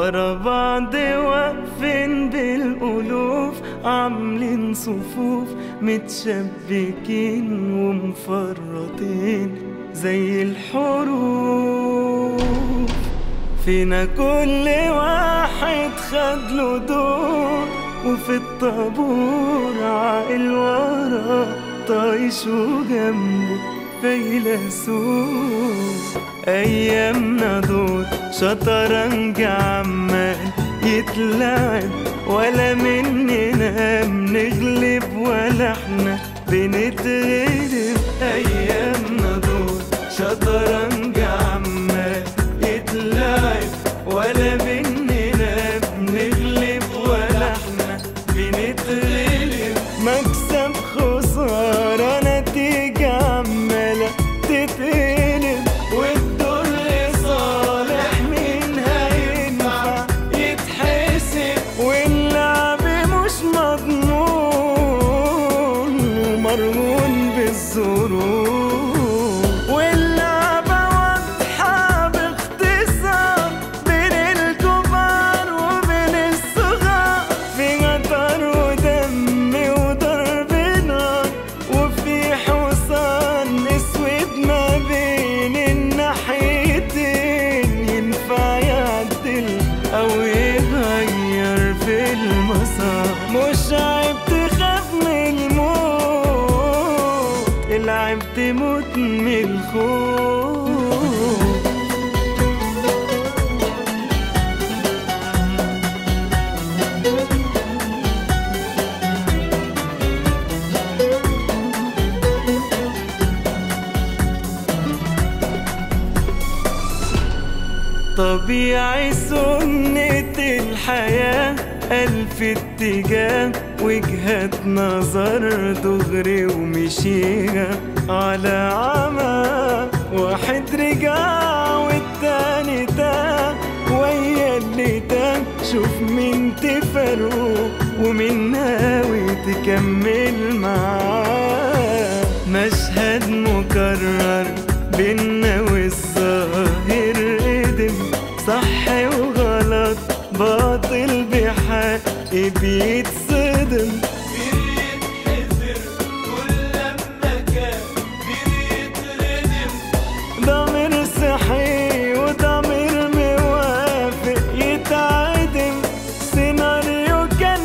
ورا بعض واقفين بالألوف عاملين صفوف متشبكين ومفرطين زي الحروف فينا كل واحد خد له دور وفي الطابور عاقل ورا طايش وجنبه فيلسوف أيامنا دول شطرنج عمال يتلعب ولا مننا بنغلب ولا احنا بنتغلب أيامنا دول شطرنج عمال يتلعب ولا مننا بنغلب ولا احنا بنتغلب مكسب خسارة نتيجة عمالة تتقلب والدور لصالح مين هينفع يتحسب واللعب مش مضمون ومرهون بالظروف واللعبة واضحة باختصار بين الكبار وبين الصغار في مطر ودم وضرب نار وفي حصان اسود ما بين الناحيتين ينفع يعدل او يغير في المسار مش عيب تخاف من الموت العيب تموت من الخوف طبيعي سنة الحياة ألف اتجاه وجهة نظر دغري ومشيها على عمى واحد رجع والتاني تاه ويا اللي تاه شوف مين تفرقه ومين ناوي تكمل معاه مشهد مكرر بينا والظاهر قدم صح وغلط باطل بحق بيتصدم ضمير صحي وضمير موافق يتعدم سيناريو كان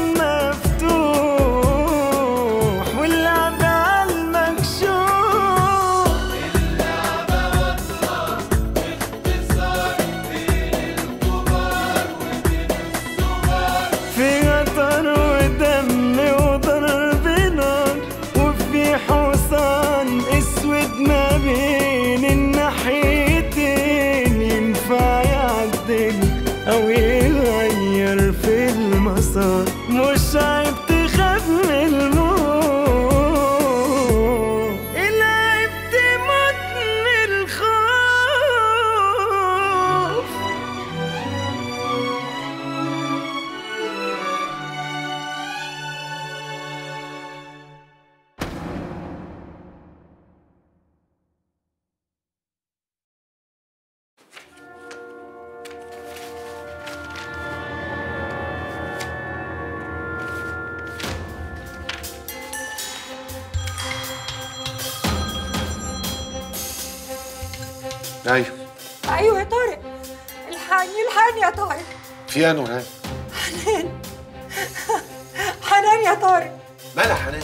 مفتوح واللعب على المكشوف في قطر ودم وضرب نار وفي حصان اسود ما بين الناحيتين ينفع يعدل او يغير في المسار مش عيب تخاف من الموت العيب تموت من الخوف ايوه ايوه يا طارق الحقني الحقني يا طارق في ايه يا نورهان حنان حنان يا طارق مالها حنان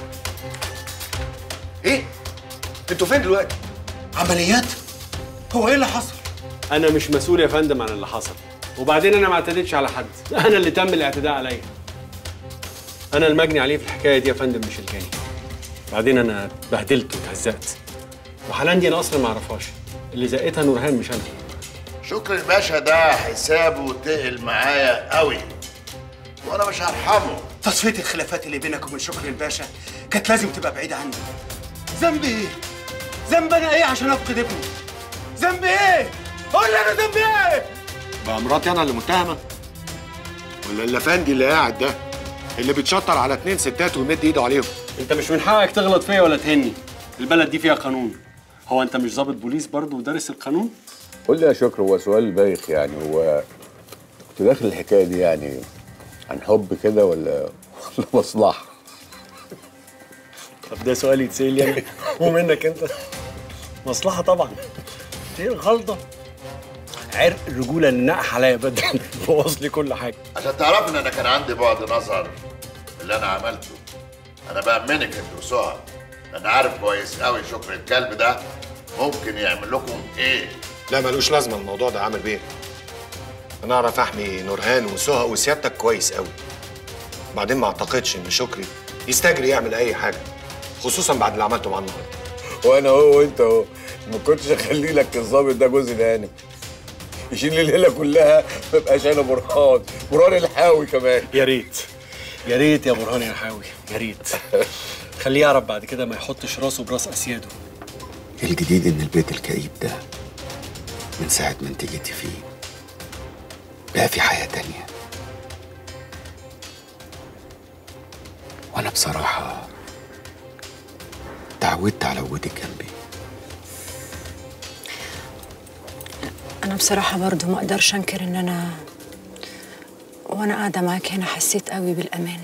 ايه انتوا فين دلوقتي عمليات هو ايه اللي حصل انا مش مسؤول يا فندم عن اللي حصل وبعدين انا ما اعتديتش على حد انا اللي تم الاعتداء عليا انا المجني عليه في الحكايه دي يا فندم مش الجاني بعدين انا اتبهدلت واتهزقت وحنان دي انا اصلا ما اعرفهاش اللي زقتها نورهان مش انا شكر الباشا ده حسابه تقل معايا قوي وانا مش هرحمه تصفيه الخلافات اللي بينك وبين شكري الباشا كانت لازم تبقى بعيده عني ذنبي ايه ذنب انا ايه عشان افقد ابني ذنبي ايه قول لي انا ذنبي ايه بقى مراتي انا اللي متهمه ولا الافندي اللي قاعد ده اللي بيتشطر على اتنين ستات ويمد ايده عليهم انت مش من حقك تغلط فيا ولا تهني البلد دي فيها قانون هو انت مش ضابط بوليس برضه ودارس القانون قول لي يا شكر هو سؤال بايخ يعني هو كنت داخل الحكايه دي يعني عن حب كده ولا ولا مصلحه طب ده سؤال يتسال لي انا ومنك انت مصلحه طبعا ايه الغلطه عرق الرجوله اللي نقح عليا بدري بوظ لي كل حاجه عشان تعرف ان انا كان عندي بعد نظر اللي انا عملته انا بامنك انت وسهى انا عارف كويس قوي شكر الكلب ده ممكن يعمل لكم ايه لا ملوش لازمه الموضوع ده عامل بيه انا اعرف احمي نورهان وسهى وسيادتك كويس قوي بعدين ما اعتقدش ان شكري يستجري يعمل اي حاجه خصوصا بعد اللي عملته مع النهارده وانا اهو وانت اهو ما كنتش اخلي لك الظابط ده جوز الهانم يشيل لي الليله كلها ما بقاش انا برهان برهان الحاوي كمان يا ريت يا ريت يا برهان يا حاوي يا ريت خليه يعرف بعد كده ما يحطش راسه براس اسياده الجديد ان البيت الكئيب ده من ساعة ما انت جيتي فيه بقى في حياة تانية وانا بصراحة تعودت على وجودك جنبي أنا بصراحة برضو ما أقدرش أنكر إن أنا وأنا قاعدة معاك هنا حسيت قوي بالأمان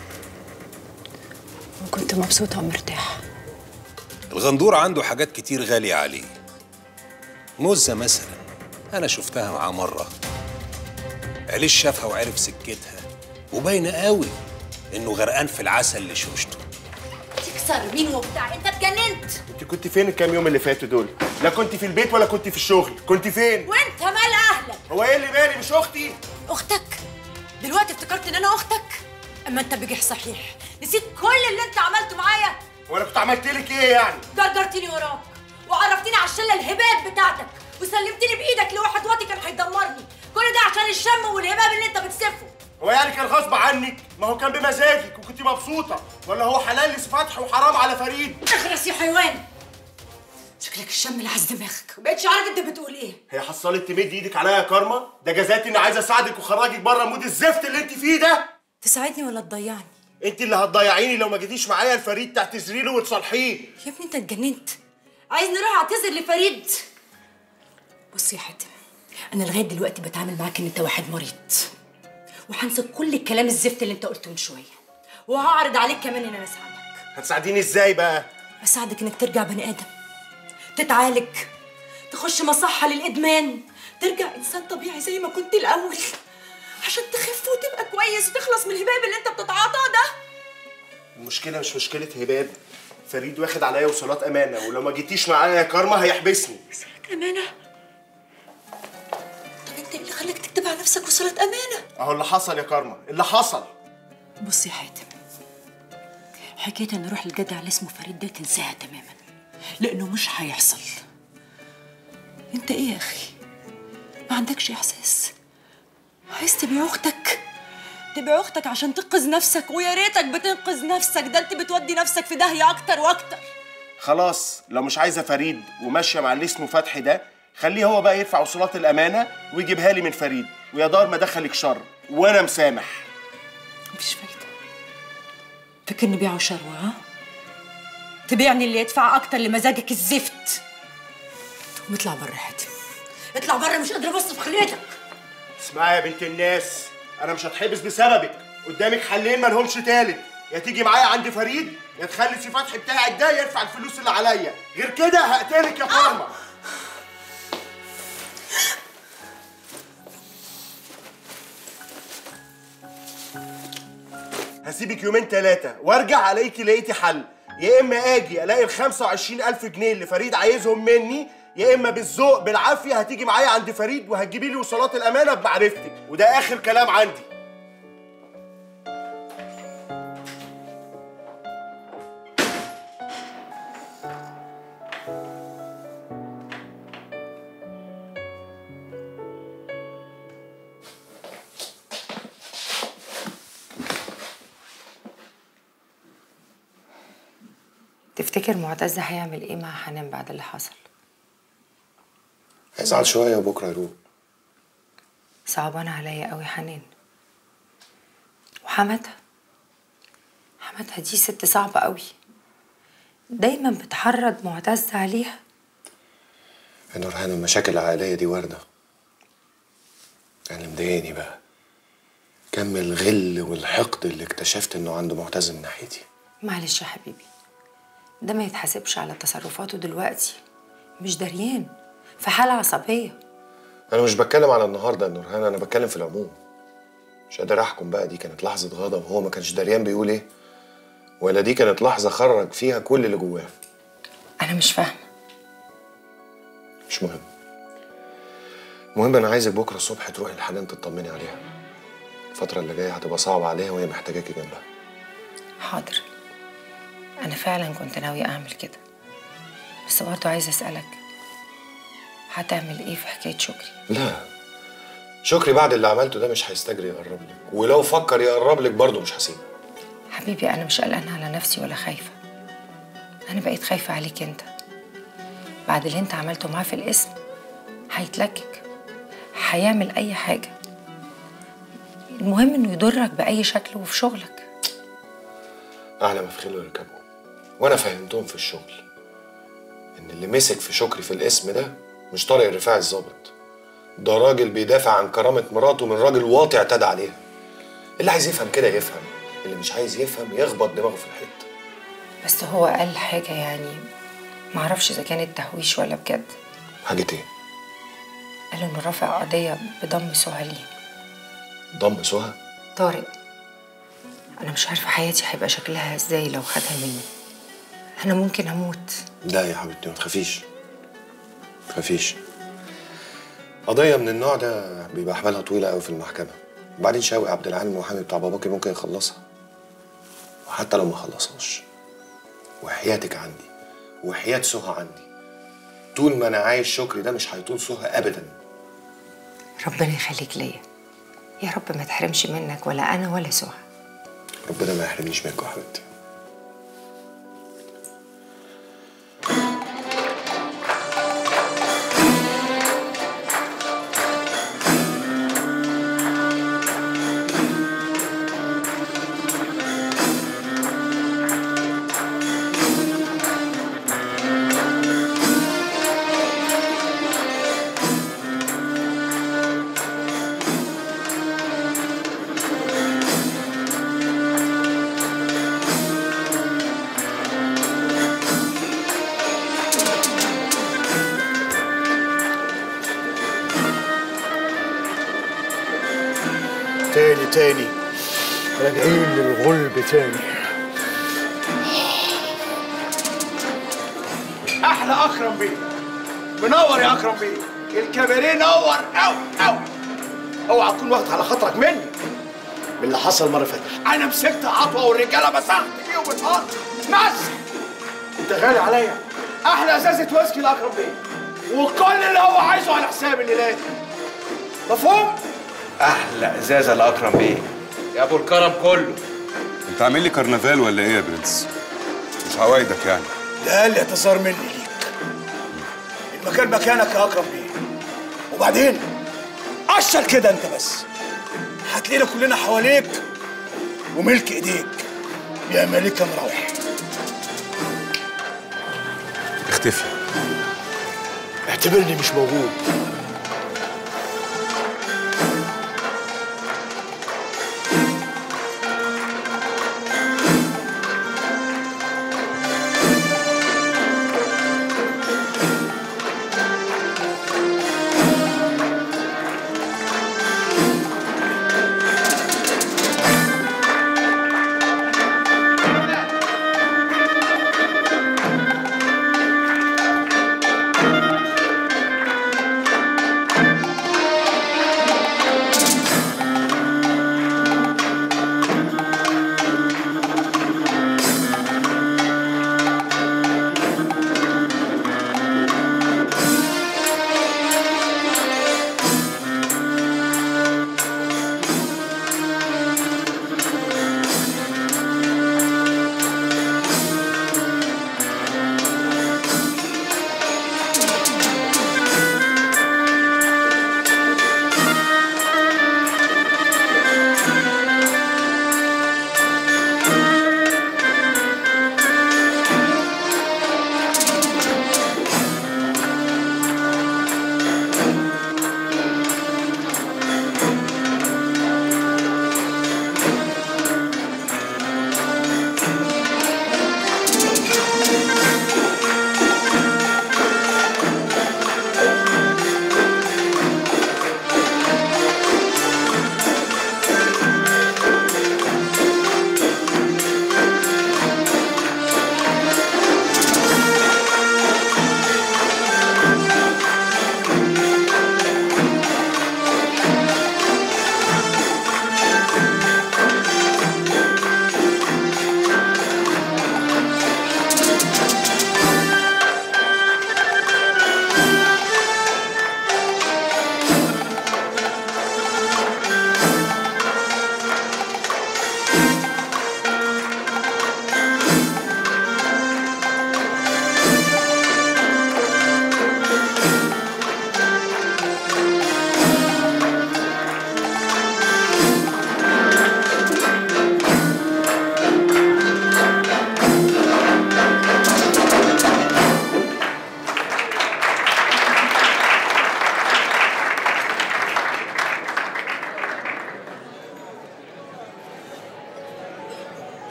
وكنت مبسوطة ومرتاحة الغندور عنده حاجات كتير غالية عليه موزة مثلا أنا شفتها معاه مرة عليش شافها وعرف سكتها وباينة قوي إنه غرقان في العسل لشوشته تكسر مين وبتاع انت اتجننت انت كنت فين الكام يوم اللي فاتوا دول لا كنت في البيت ولا كنت في الشغل كنت فين وانت مال اهلك هو ايه اللي بالي مش اختي اختك دلوقتي افتكرت ان انا اختك اما انت بجح صحيح نسيت كل اللي انت عملته معايا وانا كنت عملت لك ايه يعني جرجرتني وراك وعرفتني على الشله الهباب بتاعتك وسلمتني بايدك لواحد واطي كان هيدمرني كل ده عشان الشم والهباب اللي انت بتسفه هو يعني كان غصب عنك ما هو كان بمزاجك وكنت مبسوطه ولا هو حلال لفتح وحرام على فريد اخرس يا حيوان شكلك الشم اللي عايز دماغك مبقتش عارف انت بتقول ايه هي حصلت تمد ايدك عليا يا كارما ده جزاتي اني عايز اساعدك وخرجك بره مود الزفت اللي انت فيه ده تساعدني ولا تضيعني انت اللي هتضيعيني لو ما جيتيش معايا الفريد تعتذري له وتصالحيه يا ابني انت اتجننت عايز نروح اعتذر لفريد بص يا حاتم انا لغايه دلوقتي بتعامل معاك ان انت واحد مريض وهنسى كل الكلام الزفت اللي انت قلته من شويه وهعرض عليك كمان ان انا اساعدك هتساعديني ازاي بقى اساعدك انك ترجع بني ادم تتعالج تخش مصحه للادمان ترجع انسان طبيعي زي ما كنت الاول عشان تخف وتبقى كويس وتخلص من الهباب اللي انت بتتعاطاه ده المشكله مش مشكله هباب فريد واخد عليا وصولات امانه ولو ما جيتيش معايا يا كارما هيحبسني امانه طب انت ايه اللي خلاك تكتب على نفسك وصلت امانه اهو اللي حصل يا كارما اللي حصل بص يا حاتم حكايه ان اروح للجدع اللي اسمه فريد ده تنساها تماما لانه مش هيحصل انت ايه يا اخي ما عندكش احساس عايز تبيع اختك تبيع اختك عشان تنقذ نفسك ويا ريتك بتنقذ نفسك ده انت بتودي نفسك في داهيه اكتر واكتر خلاص لو مش عايزه فريد وماشيه مع اللي اسمه فتحي ده خليه هو بقى يدفع وصولات الامانه ويجيبها لي من فريد ويا دار ما دخلك شر وانا مسامح مفيش فايده فاكرني بيع وشروه ها تبيعني اللي يدفع اكتر لمزاجك الزفت قوم اطلع بره يا حاتم اطلع بره مش قادره ابص في خليتك اسمعي يا بنت الناس انا مش هتحبس بسببك قدامك حلين ما لهمش تالت يا تيجي معايا عند فريد يا تخلي سي فتحي بتاعك ده يرفع الفلوس اللي عليا غير كده هقتلك يا كارما هسيبك يومين ثلاثة وارجع الاقيكي لقيتي حل يا اما اجي الاقي ال 25000 جنيه اللي فريد عايزهم مني يا اما بالذوق بالعافيه هتيجي معايا عند فريد وهتجيبي لي وصلات الامانه بمعرفتك وده اخر كلام عندي تفتكر معتز هيعمل ايه مع حنان بعد اللي حصل هيزعل شويه وبكره يروق صعبان عليا قوي حنان وحماتها حماتها دي ست صعبة قوي دايما بتحرض معتز عليها يا نورهان المشاكل العائليه دي وارده يعني مضايقني بقى كم الغل والحقد اللي اكتشفت انه عنده معتز من ناحيتي معلش يا حبيبي ده ما يتحاسبش على تصرفاته دلوقتي مش دريان في حالة عصبية انا مش بتكلم على النهارده يا نورهان انا بتكلم في العموم مش قادر احكم بقى دي كانت لحظه غضب هو ما كانش دريان بيقول ايه ولا دي كانت لحظه خرج فيها كل اللي جواه أنا مش فاهمة مش مهم المهم انا عايزك بكره الصبح تروحي لحنان تطمني عليها الفتره اللي جايه هتبقى صعبه عليها وهي محتاجاكي جنبها حاضر أنا فعلا كنت ناوية أعمل كده بس برضه عايزة أسألك هتعمل إيه في حكاية شكري؟ لا شكري بعد اللي عملته ده مش هيستجري يقرب لك ولو فكر يقرب لك برضه مش هسيبه حبيبي أنا مش قلقانة على نفسي ولا خايفة أنا بقيت خايفة عليك أنت بعد اللي أنت عملته معاه في الاسم هيتلكك هيعمل أي حاجة المهم إنه يضرك بأي شكل وفي شغلك اعلى ما في خيله يركبه وانا فهمتهم في الشغل ان اللي مسك في شكري في الاسم ده مش طارق الرفاعي الظابط ده راجل بيدافع عن كرامة مراته من راجل واطي اعتدى عليها اللي عايز يفهم كده يفهم اللي مش عايز يفهم يخبط دماغه في الحيط بس هو قال حاجة يعني معرفش إذا كانت تهويش ولا بجد حاجة ايه؟ قال إنه رافع قضية بضم سهى ليه ضم سهى طارق أنا مش عارفة حياتي هيبقى شكلها إزاي لو خدها مني أنا ممكن أموت لا يا حبيبتي ما تخافيش ما تخافيش قضية من النوع ده بيبقى أحمالها طويلة قوي في المحكمة وبعدين شاوي عبد العال المحامي بتاع باباكي ممكن يخلصها وحتى لو ما خلصهاش وحياتك عندي وحياة سهى عندي طول ما أنا عايش شكري ده مش هيطول سهى أبدا ربنا يخليك ليا يا رب ما تحرمش منك ولا أنا ولا سهى ربنا ما يحرمنيش منكم يا حبيبتي تاني تاني راجعين للغلب تاني احلى اكرم بيه منور يا اكرم بيه الكباريه نور قوي قوي اوعى تكون واخد على خاطرك مني باللي حصل مره فاتت انا مسكت عطوه والرجاله مسحت فيه وبتهار مسح انت غالي عليا احلى ازازه ويسكي لاكرم بيه وكل اللي هو عايزه على حساب الليلات مفهوم؟ احلى ازازه لاكرم بيه يا ابو الكرم كله انت عامل لي كرنفال ولا ايه يا برنس؟ مش عوايدك يعني ده اللي اعتذار مني ليك المكان مكانك يا اكرم بيه وبعدين قشر كده انت بس هتلاقينا كلنا حواليك وملك ايديك يا ملك مروح اختفي اعتبرني مش موجود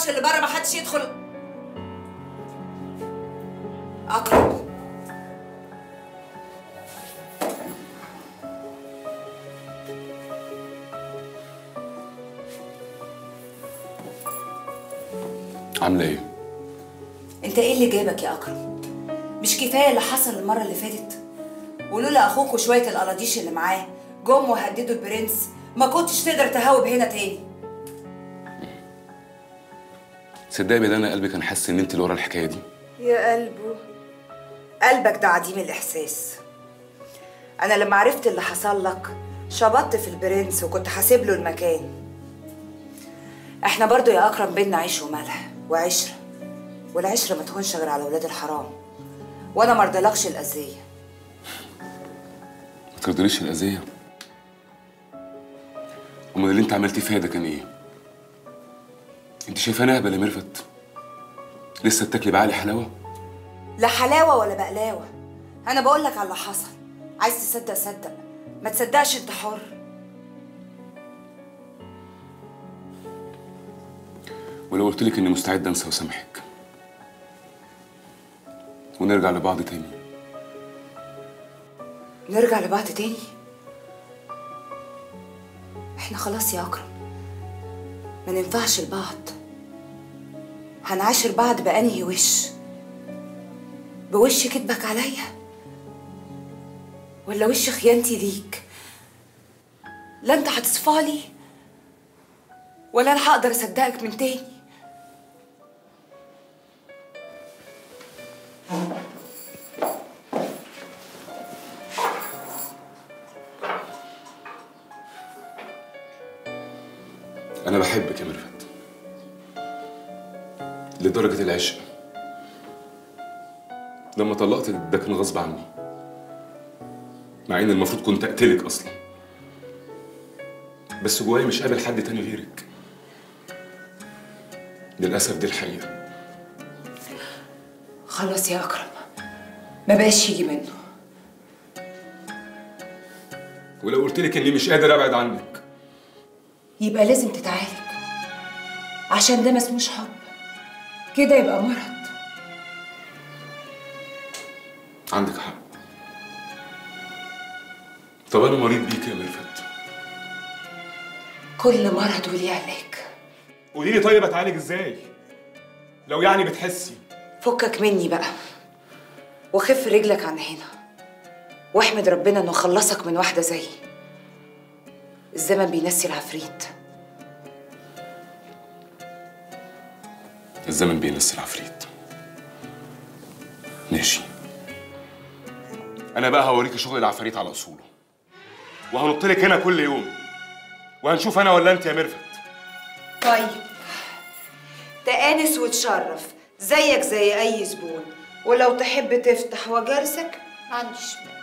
الفرش اللي بره ما حدش يدخل اكرم عامله ايه انت ايه اللي جابك يا اكرم مش كفايه اللي حصل المره اللي فاتت ولولا اخوك وشويه القراضيش اللي معاه جم وهددوا البرنس ما كنتش تقدر تهاوب هنا تاني صدقني بان انا قلبي كان حاسس ان انت اللي ورا الحكايه دي يا قلبه قلبك ده عديم الاحساس انا لما عرفت اللي حصل لك شبطت في البرنس وكنت حاسب له المكان احنا برضو يا اكرم بينا عيش وملح وعشره والعشره ما تهونش غير على ولاد الحرام وانا مرضلكش الاذيه ما ترضيليش الاذيه امال اللي انت عملتيه فيا ده كان ايه انت شايفاني اهبل يا ميرفت لسه بتاكلي بعقلي حلاوه لا حلاوه ولا بقلاوه انا بقول لك على اللي حصل عايز تصدق صدق ما تصدقش انت حر ولو قلت لك اني مستعد انسى واسامحك ونرجع لبعض تاني نرجع لبعض تاني احنا خلاص يا اكرم ما ننفعش لبعض هنعاشر بعض بأنهي وش بوش كدبك عليا ولا وش خيانتي ليك لا انت هتصفالي ولا انا هقدر اصدقك من تاني انا بحبك يا ميرفت لدرجه العشق لما طلقت ده كان غصب عني مع ان المفروض كنت اقتلك اصلا بس جوايا مش قابل حد تاني غيرك للاسف دي الحقيقه خلاص يا اكرم ما بقاش يجي منه ولو قلت لك اني مش قادر ابعد عنك يبقى لازم تتعالج عشان ده ما اسموش حب كده يبقى مرض عندك حق طب انا مريض بيك يا ميرفت كل مرض وليه علاج قولي لي طيب اتعالج ازاي لو يعني بتحسي فكك مني بقى وخف رجلك عن هنا واحمد ربنا انه خلصك من واحده زيي الزمن بينسي العفريت الزمن بينسي العفريت ماشي انا بقى هوريكي شغل العفاريت على اصوله وهنط لك هنا كل يوم وهنشوف انا ولا انت يا ميرفت طيب تآنس وتشرف زيك زي اي زبون ولو تحب تفتح وجرسك ما عنديش مانع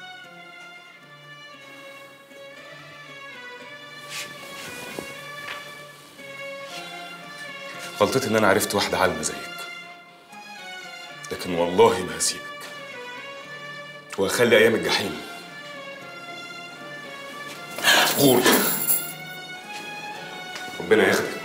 غلطتي ان انا عرفت واحده عالمه زيك لكن والله ما هسيبك وهخلي ايام الجحيم غور ربنا ياخدك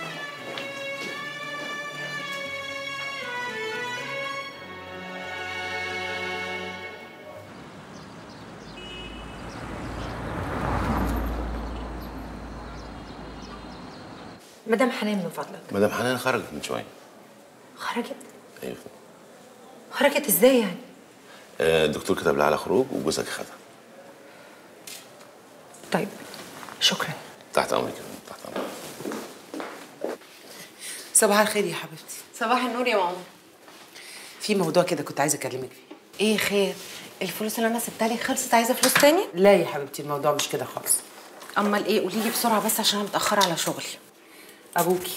مدام حنان من فضلك مدام حنان خرجت من شويه خرجت ايوه خرجت ازاي يعني آه، الدكتور كتب لها على خروج وجوزك خدها طيب شكرا تحت امرك يا فندم، تحت امرك صباح الخير يا حبيبتي صباح النور يا ماما في موضوع كده كنت عايزه اكلمك فيه ايه خير الفلوس اللي انا سبتها لك خلصت عايزه فلوس تاني لا يا حبيبتي الموضوع مش كده خالص امال ايه قولي لي بسرعه بس عشان انا متاخره على شغلي ابوكي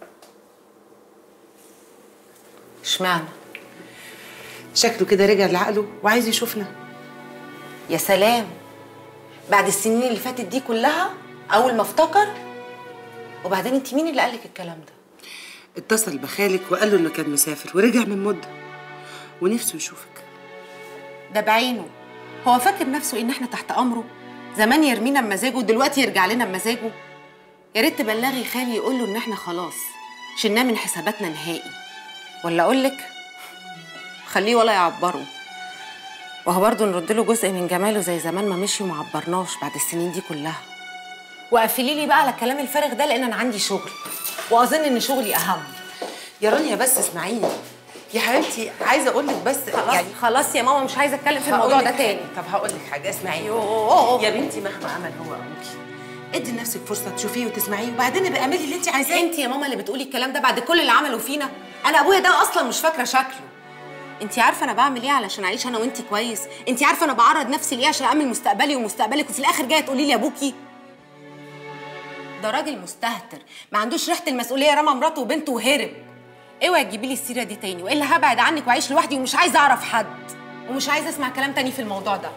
اشمعنى شكله كده رجع لعقله وعايز يشوفنا يا سلام بعد السنين اللي فاتت دي كلها اول ما افتكر وبعدين انت مين اللي قالك الكلام ده اتصل بخالك وقال له انه كان مسافر ورجع من مده ونفسه يشوفك ده بعينه هو فاكر نفسه ان احنا تحت امره زمان يرمينا بمزاجه ودلوقتي يرجع لنا بمزاجه يا ريت تبلغي خالي يقول له ان احنا خلاص شلناه من حساباتنا نهائي ولا اقول لك خليه ولا يعبره وهو برضه نرد له جزء من جماله زي زمان ما مشي وما عبرناش بعد السنين دي كلها وقفلي لي بقى على الكلام الفارغ ده لان انا عندي شغل واظن ان شغلي اهم يا رانيا بس اسمعيني يا حبيبتي عايزه اقول لك بس خلاص يعني خلاص يا ماما مش عايزه اتكلم في الموضوع ده تاني طب هقول لك حاجه اسمعيني يوه. يا بنتي مهما عمل هو ابوكي ادي لنفسك فرصه تشوفيه وتسمعيه وبعدين ابقى اعملي اللي انت عايزاه انت يا ماما اللي بتقولي الكلام ده بعد كل اللي عمله فينا انا ابويا ده اصلا مش فاكره شكله انت عارفه انا بعمل ايه علشان اعيش انا وانت كويس انت عارفه انا بعرض نفسي ليه عشان امن مستقبلي ومستقبلك وفي الاخر جايه تقولي لي ابوكي ده راجل مستهتر ما عندوش ريحه المسؤوليه رمى مراته وبنته وهرب اوعي تجيبي لي السيره دي تاني والا هبعد عنك واعيش لوحدي ومش عايزه اعرف حد ومش عايزه اسمع كلام تاني في الموضوع ده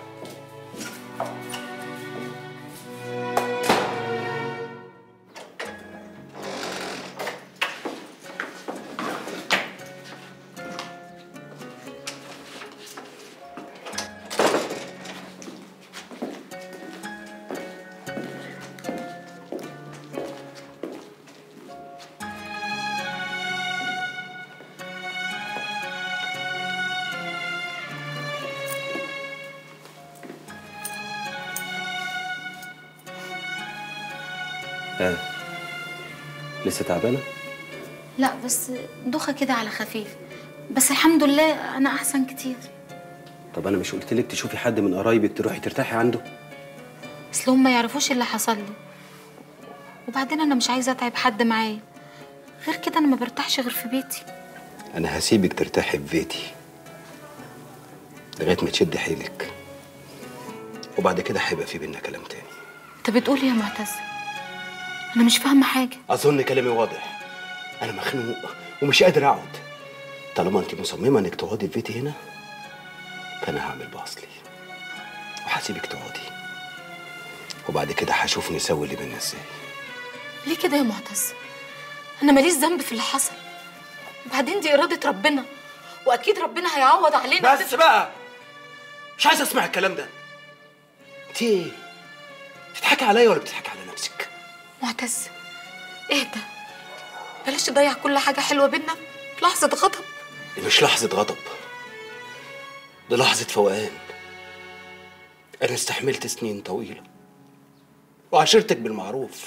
ها لسه تعبانه لا بس دوخة كده على خفيف بس الحمد لله أنا أحسن كتير طب انا مش قلت لك تشوفي حد من قرايبك تروحي ترتاحي عنده أصل هم ما يعرفوش اللي حصل لي وبعدين أنا مش عايزة أتعب حد معايا غير كده أنا ما برتاحش غير في بيتي انا هسيبك ترتاحي في بيتي لغايه ما تشدي حيلك وبعد كده هيبقى في بينا كلام تاني أنت بتقول إيه يا معتز أنا مش فاهمة حاجة اظن كلامي واضح انا مخنوق ومش قادر اقعد طالما انت مصممه انك تقعدي في بيتي هنا فانا هعمل باصلي وهسيبك تقعدي وبعد كده هشوف نسوي اللي بينا ازاي ليه كده يا معتز أنا ماليش ذنب في اللي حصل وبعدين دي إرادة ربنا وأكيد ربنا هيعوض علينا بس بقى مش عايز اسمع الكلام ده انت ايه بتضحكي عليا ولا بتضحكي على نفسك معتز اهدى بلاش تضيع كل حاجة حلوة بينا في لحظة غضب دي مش لحظة غضب دي لحظة فوقان أنا استحملت سنين طويلة وعاشرتك بالمعروف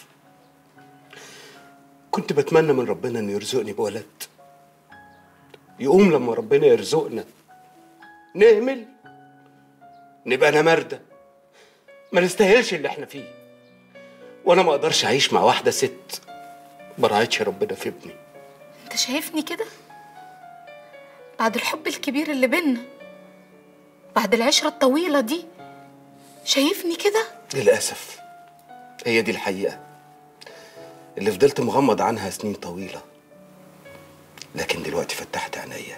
كنت بتمنى من ربنا إنه يرزقني بولد يقوم لما ربنا يرزقنا نهمل نبقى نمردة ما نستاهلش اللي احنا فيه وانا ما اقدرش اعيش مع واحده ست ما راعتش ربنا في ابني انت شايفني كده بعد الحب الكبير اللي بينا بعد العشرة الطويلة دي شايفني كده للاسف هي دي الحقيقه اللي فضلت مغمض عنها سنين طويله لكن دلوقتي فتحت عينيا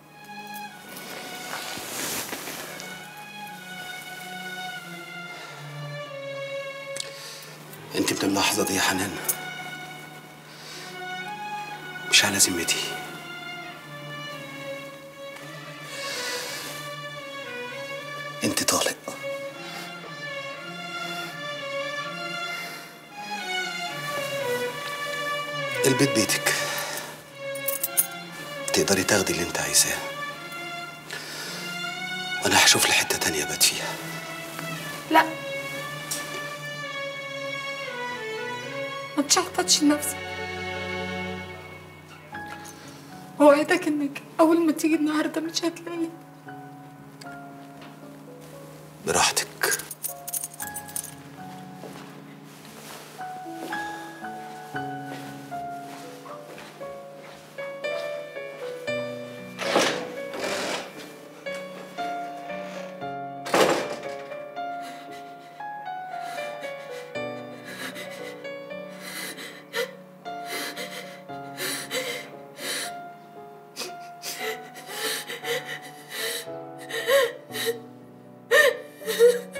انت من اللحظه دي يا حنان مش على ذمتي انت طالق البيت بيتك تقدري تاخدي اللي انت عايزاه وانا هشوف لي حته تانية بات فيها لا ما تشحططش نفسك اوعدك انك اول ما تيجي النهارده مش هتلاقيني براحتك Ha ha ha.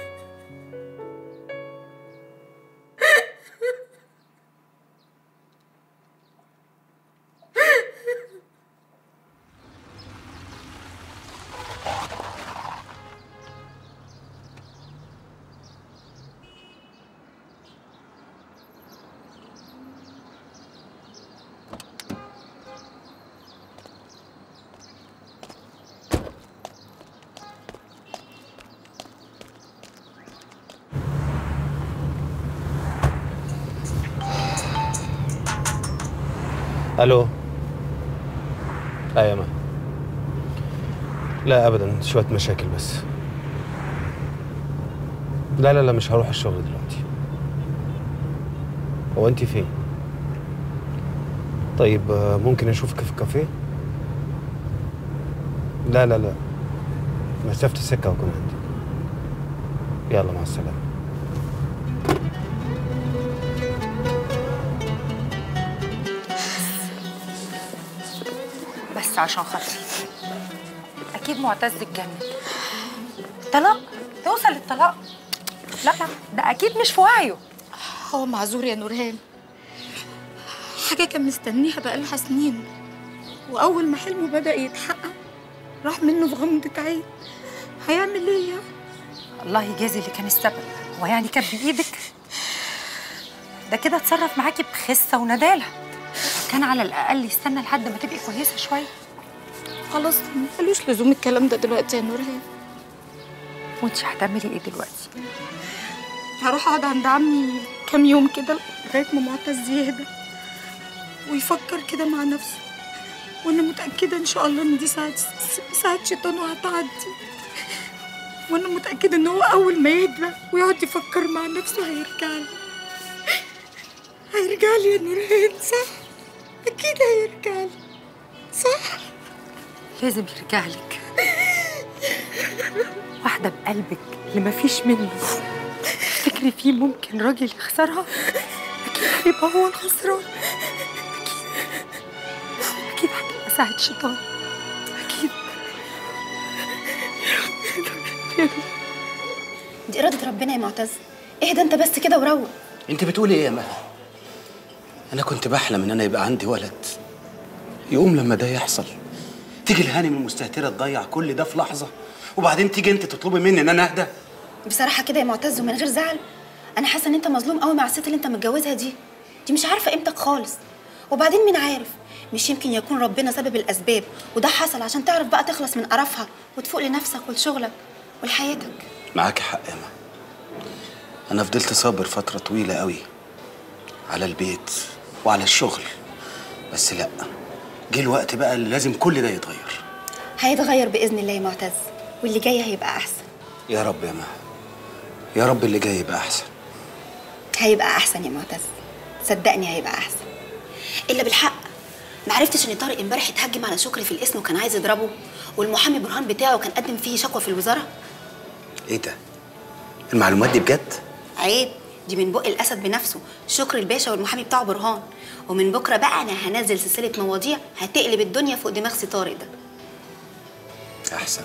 الو لا يا ما لا ابدا شويه مشاكل بس لا لا لا مش هروح الشغل دلوقتي هو انت فين طيب آه، ممكن اشوفك في كافيه لا لا لا مسافة السكة واكون عندك يلا مع السلامة بس عشان خاطري اكيد معتز اتجنن طلاق توصل للطلاق لا لا ده اكيد مش في وعيه هو معذور يا نورهان حاجة كان مستنيها بقالها سنين وأول ما حلمه بدأ يتحقق راح منه في غمضة عين هيعمل ايه يعني؟ الله يجازي اللي كان السبب هو يعني كان بايدك ده كده اتصرف معاكي بخسه وندالة كان على الاقل يستنى لحد ما تبقي كويسه شويه خلاص ملوش لزوم الكلام ده دلوقتي يا نورهان وانت هتعملي ايه دلوقتي هروح اقعد عند عمي كام يوم كده لغايه ما معتز يهدى ويفكر كده مع نفسه وانا متاكده ان شاء الله ان دي ساعه ساعه شيطان وهتعدي وانا متاكده ان هو اول ما يهدى ويقعد يفكر مع نفسه هيرجع لي هيرجع لي يا نورهان صح اكيد هيرجع لي صح لازم يرجع لك واحده بقلبك اللي مفيش منه تفتكري فيه ممكن راجل يخسرها اكيد هيبقى هو الخسران اكيد اكيد هتبقى ساعه شيطان اكيد دي إرادة ربنا يا معتز اهدى انت بس كده وروق انت بتقولي ايه يا مها انا كنت بحلم ان انا يبقى عندي ولد يقوم لما ده يحصل تيجي الهانم المستهتره تضيع كل ده في لحظه وبعدين تيجي انت تطلبي مني ان انا اهدى بصراحة كده يا معتز ومن غير زعل أنا حاسة إن أنت مظلوم قوي مع الست اللي أنت متجوزها دي دي مش عارفة قيمتك خالص وبعدين مين عارف مش يمكن يكون ربنا سبب الأسباب وده حصل عشان تعرف بقى تخلص من قرفها وتفوق لنفسك ولشغلك ولحياتك معاكي حق يا مها انا فضلت صابر فتره طويله قوي على البيت وعلى الشغل بس لا جه الوقت بقى اللي لازم كل ده يتغير هيتغير بإذن الله يا معتز واللي جاي هيبقى أحسن يا رب يا مها يا رب اللي جاي يبقى احسن هيبقى أحسن يا معتز صدقني هيبقى أحسن إلا بالحق ما عرفتش إن طارق امبارح اتهجم على شكري في الاسم وكان عايز يضربه والمحامي برهان بتاعه كان قدم فيه شكوى في الوزارة ايه ده المعلومات دي بجد عيب دي من بق الاسد بنفسه شكر الباشا والمحامي بتاعه برهان ومن بكره بقى انا هنزل سلسله مواضيع هتقلب الدنيا فوق دماغ سي طارق ده احسن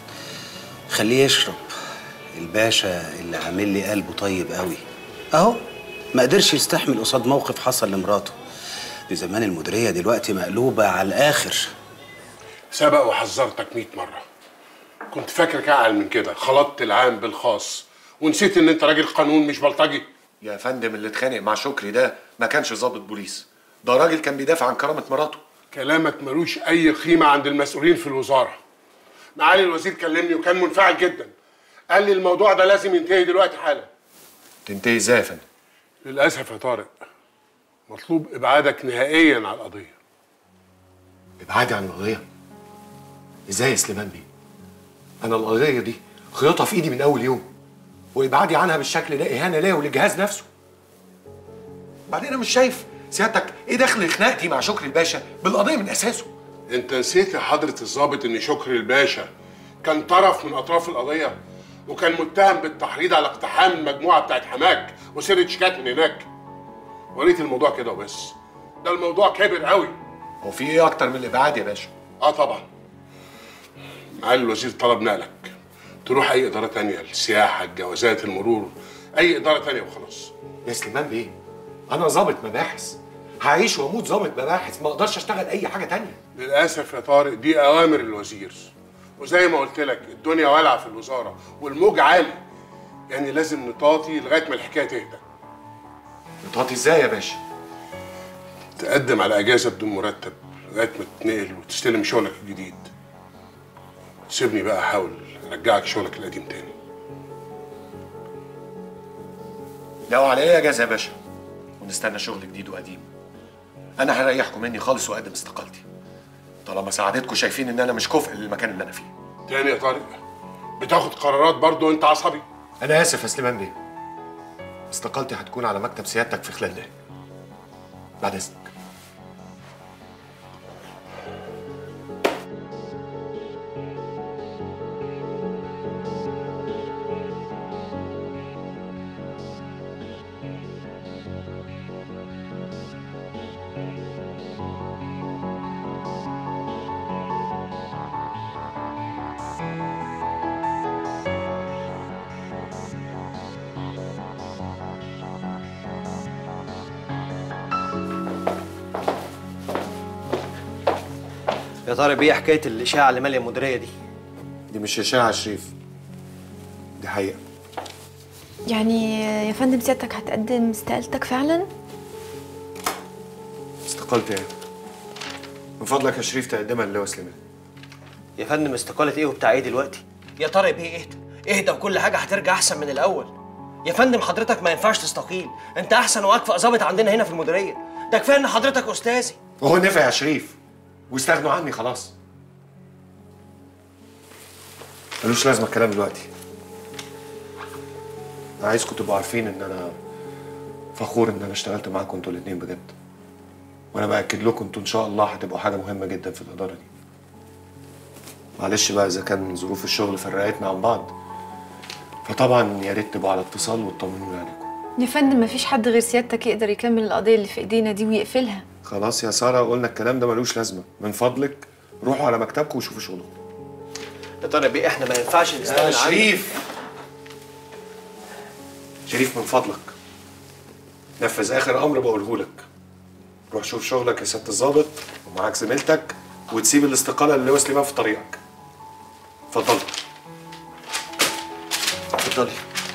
خليه يشرب الباشا اللي عامل لي قلبه طيب قوي اهو ما قدرش يستحمل قصاد موقف حصل لمراته دي زمان المديريه دلوقتي مقلوبه على الاخر سبق وحذرتك 100 مرة كنت فاكرك أعقل من كده خلطت العام بالخاص ونسيت إن أنت راجل قانون مش بلطجي يا فندم اللي اتخانق مع شكري ده ما كانش ضابط بوليس ده راجل كان بيدافع عن كرامة مراته كلامك ملوش أي قيمة عند المسؤولين في الوزارة معالي الوزير كلمني وكان منفعل جدا قال لي الموضوع ده لازم ينتهي دلوقتي حالا تنتهي ازاي يا فندم للأسف يا طارق مطلوب إبعادك نهائيا عن القضية ابعادي عن القضية ازاي يا سليمان بيه انا القضية دي خياطة في ايدي من اول يوم وابعادي عنها بالشكل ده اهانة ليا وللجهاز نفسه بعدين انا مش شايف سيادتك ايه دخل خناقتي مع شكري الباشا بالقضية من اساسه أنت نسيت يا حضرة الضابط إن شكري الباشا كان طرف من أطراف القضية وكان متهم بالتحريض على اقتحام المجموعة بتاعت حماك وسرقة شيكات من هناك وريت الموضوع كده وبس ده الموضوع كبر قوي هو في ايه اكتر من الابعاد يا باشا اه طبعا معالي الوزير طلب نقلك تروح اي اداره تانية السياحه الجوازات المرور اي اداره تانية وخلاص يا سليمان بيه انا ظابط مباحث هعيش واموت ظابط مباحث ما اقدرش اشتغل اي حاجه تانية للاسف يا طارق دي اوامر الوزير وزي ما قلت لك الدنيا والعه في الوزاره والموج عالي يعني لازم نطاطي لغايه ما الحكايه تهدى نطاطي ازاي يا باشا تقدم على اجازه بدون مرتب لغايه ما تتنقل وتستلم شغلك الجديد سيبني بقى احاول ارجعك شغلك القديم تاني لو على ايه اجازه يا باشا ونستنى شغل جديد وقديم انا هريحكم مني خالص واقدم استقالتي طالما ساعدتكم شايفين ان انا مش كفء للمكان اللي انا فيه تاني يا طارق بتاخد قرارات برضو انت عصبي انا اسف يا سليمان بيه استقالتي هتكون على مكتب سيادتك في خلال دقايق بعد اذنك يا طارق بيه حكايه الاشاعه اللي ماليه المديريه دي دي مش اشاعه يا شريف دي حقيقه يعني يا فندم سيادتك هتقدم استقالتك فعلا استقالتي ايه من فضلك يا شريف تقدمها للواء سليمان يا فندم استقاله ايه وبتاع ايه دلوقتي يا طارق بيه اهدى اهدى وكل حاجه هترجع احسن من الاول يا فندم حضرتك ما ينفعش تستقيل انت احسن واكفأ ظابط عندنا هنا في المديريه ده كفايه ان حضرتك استاذي وهو نفع يا شريف واستغنوا عني خلاص ملوش لازمه الكلام دلوقتي انا عايزكم تبقوا عارفين ان انا فخور ان انا اشتغلت معاكم انتوا الاثنين بجد وانا باكد لكم انتوا ان شاء الله هتبقوا حاجه مهمه جدا في الاداره دي معلش بقى اذا كان ظروف الشغل فرقتنا عن بعض فطبعا يا ريت تبقوا على اتصال وتطمنوني عليكم يا فندم مفيش حد غير سيادتك يقدر يكمل القضيه اللي في ايدينا دي ويقفلها خلاص يا ساره قلنا الكلام ده ملوش لازمه من فضلك روحوا على مكتبكم وشوفوا شغلكم يا طارق بيه احنا ما ينفعش نستغنى يا عنك. شريف شريف من فضلك نفذ اخر امر بقوله لك روح شوف شغلك يا سياده الظابط ومعاك زميلتك وتسيب الاستقاله اللي وصل بيها في طريقك اتفضل اتفضلي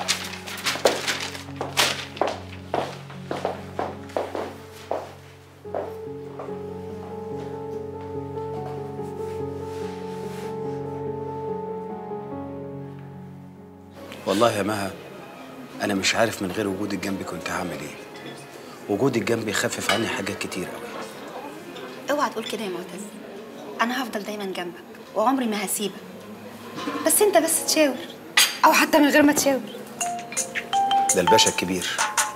والله يا مها انا مش عارف من غير وجودك جنبي كنت هعمل ايه وجودك جنبي خفف عني حاجات كتير قوي اوعى تقول كده يا معتز انا هفضل دايما جنبك وعمري ما هسيبك بس انت بس تشاور او حتى من غير ما تشاور ده الباشا الكبير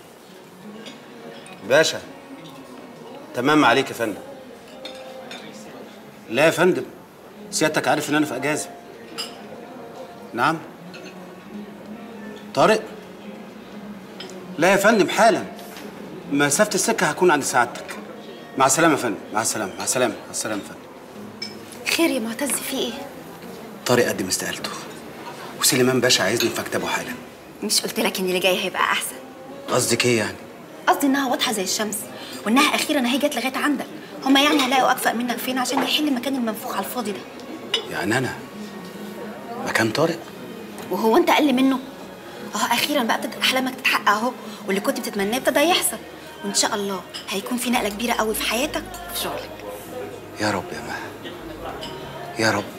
باشا تمام عليك يا فندم لا يا فندم سيادتك عارف ان انا في اجازه نعم طارق لا يا فندم حالا مسافه السكه هكون عند سعادتك مع السلامه يا فندم مع السلامه مع السلامه مع السلامه يا فندم خير يا معتز في ايه طارق قدم استقالته وسليمان باشا عايزني في مكتبه حالا مش قلت لك ان اللي جاي هيبقى احسن قصدك ايه يعني قصدي انها واضحه زي الشمس وانها اخيرا اهي جت لغايه عندك هما يعني هيلاقوا اكفأ منك فين عشان يحل مكان المنفوخ على الفاضي ده يعني انا مكان طارق وهو انت اقل منه اهو اخيرا بقى ابتدت احلامك تتحقق اهو واللي كنت بتتمناه ابتدى يحصل وان شاء الله هيكون في نقله كبيره قوي في حياتك وفي شغلك يا رب يا مها يا رب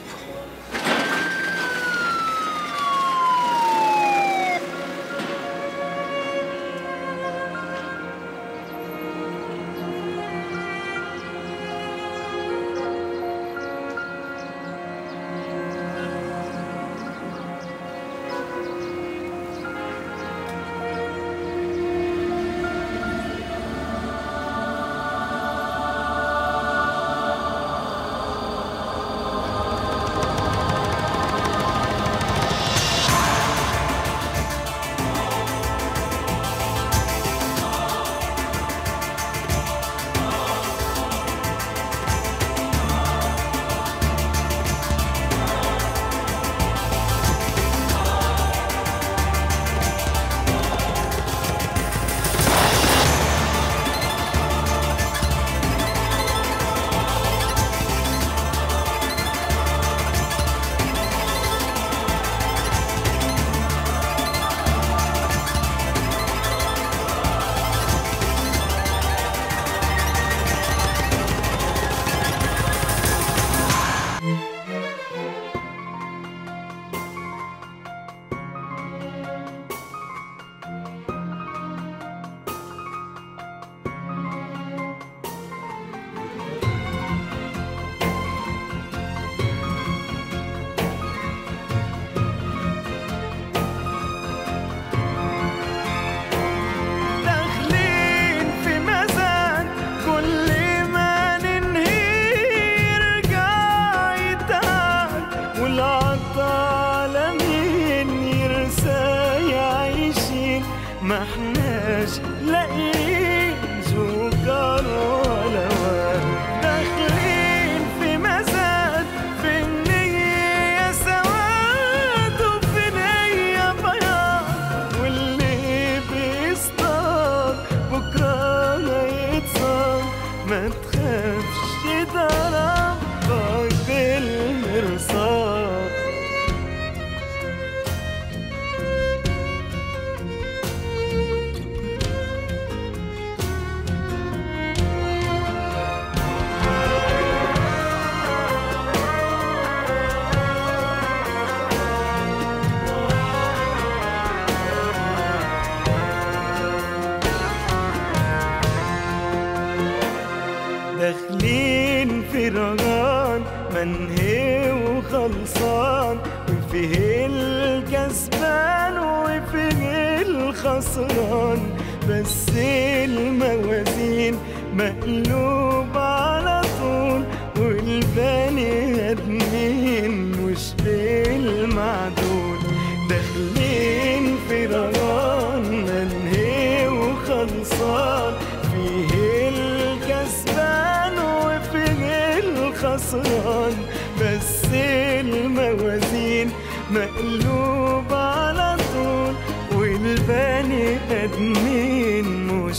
منهي وخلصان وفيه الكسبان وفيه الخسران بس الموازين مقلوب على طول والبني ادمين مش بالمعدول داخلين في ريان منهي وخلصان فيه الكسبان وفيه الخسران بس الموازين مقلوب على طول والبني ادمين مش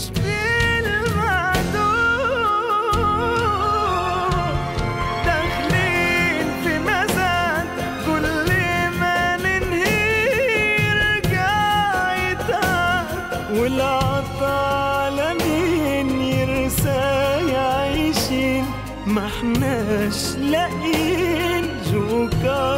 بالمعدول داخلين في مزاد كل ما ننهي يرجع يتعب والعطا على مين يرسى عايشين ما احناش لاقيين جوكر